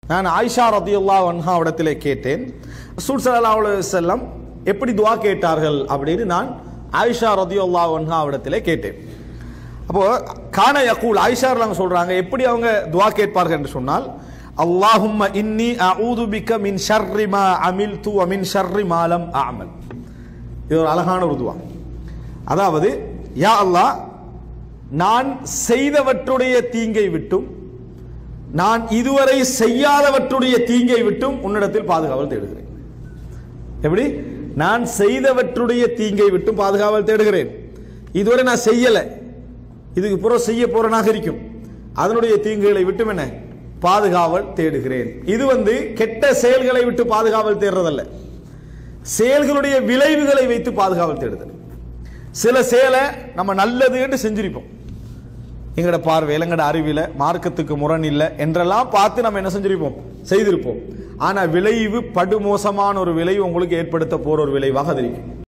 நான் ஆயிஷா ரதியுல்லா வன்ஹா இடத்திலே கேட்டேன் ரசூல் ஸல்லல்லாஹு அலைஹி வஸல்லம் எப்படி துஆ கேட்டார்கள் அப்படின்னு நான் ஆயிஷா ரதியுல்லா வன்ஹா இடத்திலே கேட்டேன் அப்போ கான யகூல் ஆயிஷா அவங்க சொல்றாங்க எப்படி அவங்க துஆ கேட்பார்கள் என்று சொன்னால் அல்லாஹும்ம இன்னி அஊது பிக்க மின் ஷர்ரி மா அமில்து வ மின் ஷர்ரி மா லம் அஅமல் இது ஒரு அழகான ஒரு துஆ அதாவது யா அல்லாஹ் நான் செய்தவற்றுடைய தீங்கை விட்டும் நான் இதுவரை செய்யாதவற்றுடைய தீங்கை விட்டும் உன்னிடத்தில் பாதுகாவல் தேடுகிறேன் எப்படி நான் செய்தவற்றுடைய தீங்கை விட்டும் பாதுகாவல் தேடுகிறேன் இதுவரை நான் செய்யல இதுக்கு புறம் செய்ய போறனாக இருக்கும் அதனுடைய தீங்குகளை விட்டும் என்ன பாதுகாவல் தேடுகிறேன் இது வந்து கெட்ட செயல்களை விட்டு பாதுகாவல் தேடுறதல்ல செயல்களுடைய விளைவுகளை வைத்து பாதுகாவல் தேடுதல் சில செயலை நம்ம நல்லதுன்னு செஞ்சிருப்போம் எங்கட பார்வையில் எங்கட அறிவில மார்க்கத்துக்கு முரண் இல்லை என்றெல்லாம் பார்த்து நம்ம என்ன செஞ்சிருப்போம் செய்திருப்போம் ஆனா விளைவு படுமோசமான ஒரு விளைவு உங்களுக்கு ஏற்படுத்த போற ஒரு விளைவாக அது இருக்கும்